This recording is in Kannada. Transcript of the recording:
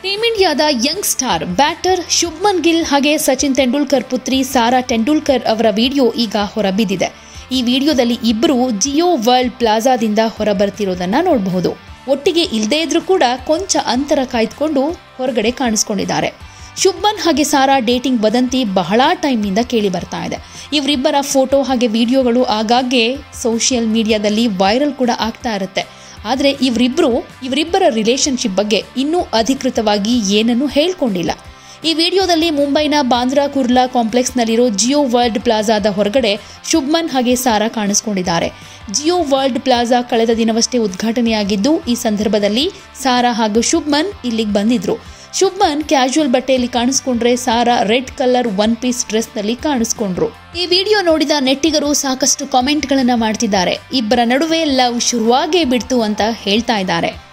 ಟೀಮ್ ಇಂಡಿಯಾದ young star batter Shubman Gill ಹಾಗೆ ಸಚಿನ್ ತೆಂಡೂಲ್ಕರ್ ಪುತ್ರಿ ಸಾರಾ ತೆಂಡೂಲ್ಕರ್ ಅವರ ವಿಡಿಯೋ ಈಗ ಹೊರಬಿದ್ದಿದೆ ಈ ವಿಡಿಯೋದಲ್ಲಿ ಇಬ್ಬರು ಜಿಯೋ ವರ್ಲ್ಡ್ ಪ್ಲಾಜಾದಿಂದ ಹೊರಬರ್ತಿರೋದನ್ನ ನೋಡಬಹುದು ಒಟ್ಟಿಗೆ ಇಲ್ಲದೇ ಇದ್ರೂ ಕೂಡ ಕೊಂಚ ಅಂತರ ಕಾಯ್ದುಕೊಂಡು ಹೊರಗಡೆ ಕಾಣಿಸ್ಕೊಂಡಿದ್ದಾರೆ ಶುಭ್ಮನ್ ಹಾಗೆ ಸಾರಾ ಡೇಟಿಂಗ್ ವದಂತಿ ಬಹಳ ಟೈಮ್ನಿಂದ ಕೇಳಿ ಬರ್ತಾ ಇದೆ ಇವರಿಬ್ಬರ ಫೋಟೋ ಹಾಗೆ ವಿಡಿಯೋಗಳು ಆಗಾಗ್ಗೆ ಸೋಷಿಯಲ್ ಮೀಡಿಯಾದಲ್ಲಿ ವೈರಲ್ ಕೂಡ ಆಗ್ತಾ ಇರುತ್ತೆ ಆದರೆ ಇವರಿಬ್ಬರು ಇವರಿಬ್ಬರ ರಿಲೇಶನ್ಶಿಪ್ ಬಗ್ಗೆ ಇನ್ನೂ ಅಧಿಕೃತವಾಗಿ ಏನನ್ನೂ ಹೇಳ್ಕೊಂಡಿಲ್ಲ ಈ ವಿಡಿಯೋದಲ್ಲಿ ಮುಂಬೈನ ಬಾಂದ್ರಾ ಕುರ್ಲಾ ಕಾಂಪ್ಲೆಕ್ಸ್ನಲ್ಲಿರೋ ಜಿಯೋ ವರ್ಲ್ಡ್ ಪ್ಲಾಜಾದ ಹೊರಗಡೆ ಶುಭ್ಮನ್ ಹಾಗೆ ಸಾರಾ ಕಾಣಿಸ್ಕೊಂಡಿದ್ದಾರೆ ಜಿಯೋ ವರ್ಲ್ಡ್ ಪ್ಲಾಜಾ ಕಳೆದ ದಿನವಷ್ಟೇ ಉದ್ಘಾಟನೆಯಾಗಿದ್ದು ಈ ಸಂದರ್ಭದಲ್ಲಿ ಸಾರಾ ಹಾಗೂ ಶುಭ್ಮನ್ ಇಲ್ಲಿಗೆ ಬಂದಿದ್ರು ಶುಭ್ಮನ್ ಕ್ಯಾಶುವಲ್ ಬಟ್ಟೆಯಲ್ಲಿ ಕಾಣಿಸ್ಕೊಂಡ್ರೆ Sara red colour one piece ಡ್ರೆಸ್ನಲ್ಲಿ ಕಾಣಿಸ್ಕೊಂಡ್ರು ಈ ವಿಡಿಯೋ ನೋಡಿದ ನೆಟ್ಟಿಗರು ಸಾಕಷ್ಟು ಕಾಮೆಂಟ್ಗಳನ್ನ ಮಾಡ್ತಿದ್ದಾರೆ ಇಬ್ಬರ ನಡುವೆ ಲವ್ ಶುರುವಾಗೇ ಬಿಡ್ತು ಅಂತ ಹೇಳ್ತಾ ಇದ್ದಾರೆ